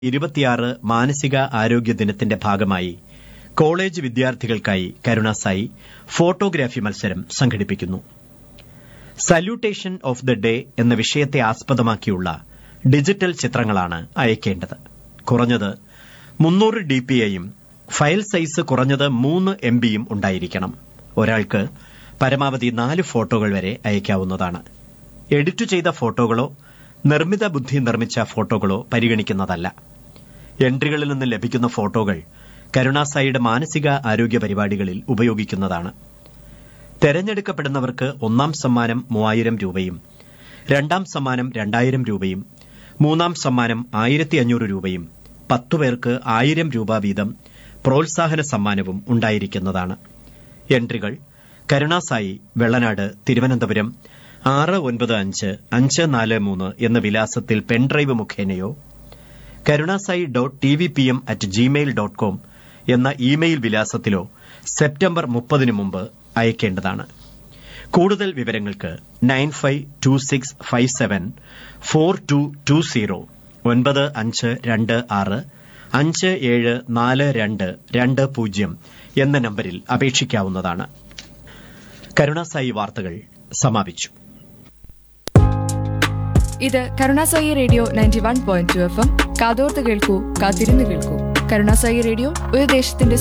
ഇരുപത്തിയാറ് മാനസിക ആരോഗ്യ ദിനത്തിന്റെ ഭാഗമായി കോളേജ് വിദ്യാർത്ഥികൾക്കായി കരുണാസായി ഫോട്ടോഗ്രാഫി മത്സരം സംഘടിപ്പിക്കുന്നു സല്യൂട്ടേഷൻ ഓഫ് ദ ഡേ എന്ന വിഷയത്തെ ആസ്പദമാക്കിയുള്ള ഡിജിറ്റൽ ചിത്രങ്ങളാണ് അയക്കേണ്ടത് കുറഞ്ഞത് മുന്നൂറ് ഡി പി ഐയും ഫയൽ സൈസ് കുറഞ്ഞത് മൂന്ന് എം ബിയും ഉണ്ടായിരിക്കണം ഒരാൾക്ക് പരമാവധി നാല് ഫോട്ടോകൾ വരെ അയക്കാവുന്നതാണ് എഡിറ്റ് ചെയ്ത ഫോട്ടോകളോ നിർമ്മിത ബുദ്ധി നിർമ്മിച്ച ഫോട്ടോകളോ പരിഗണിക്കുന്നതല്ല എൻട്രികളിൽ നിന്ന് ലഭിക്കുന്ന ഫോട്ടോകൾ കരുണാസായിയുടെ മാനസിക ആരോഗ്യ പരിപാടികളിൽ ഉപയോഗിക്കുന്നതാണ് തെരഞ്ഞെടുക്കപ്പെടുന്നവർക്ക് ഒന്നാം സമ്മാനം മൂവായിരം രൂപയും രണ്ടാം സമ്മാനം രണ്ടായിരം രൂപയും മൂന്നാം സമ്മാനം ആയിരത്തി അഞ്ഞൂറ് രൂപയും പത്തു പേർക്ക് ആയിരം രൂപ വീതം പ്രോത്സാഹന സമ്മാനവും ഉണ്ടായിരിക്കുന്നതാണ് എൻട്രികൾ കരുണാസായി വെള്ളനാട് തിരുവനന്തപുരം ആറ് ഒൻപത് അഞ്ച് അഞ്ച് നാല് മൂന്ന് എന്ന വിലാസത്തിൽ പെൻഡ്രൈവ് മുഖേനയോ Karunasai dot T V P M at gmail dot com എന്ന ഇമെയിൽ വിലാസത്തിലോ സെപ്റ്റംബർ മുപ്പതിനു മുമ്പ് അയക്കേണ്ടതാണ് കൂടുതൽ വിവരങ്ങൾക്ക് nine five two six five seven four two two zero ഒൻപത് അഞ്ച് രണ്ട് ആറ് അഞ്ച് ഏഴ് നാല് രണ്ട് രണ്ട് പൂജ്യം എന്ന നമ്പരിൽ അപേക്ഷിക്കാവുന്നതാണ് കരുണാസായി വാർത്തകൾ സമാപിച്ചു ഇത് Karunasai radio ninety one point two F M കാതോർത്ത് കേൾക്കൂ കാത്തിരുന്ന് കേൾക്കൂ കരുണാസായി റേഡിയോ ഒരു ദേശത്തിന്റെ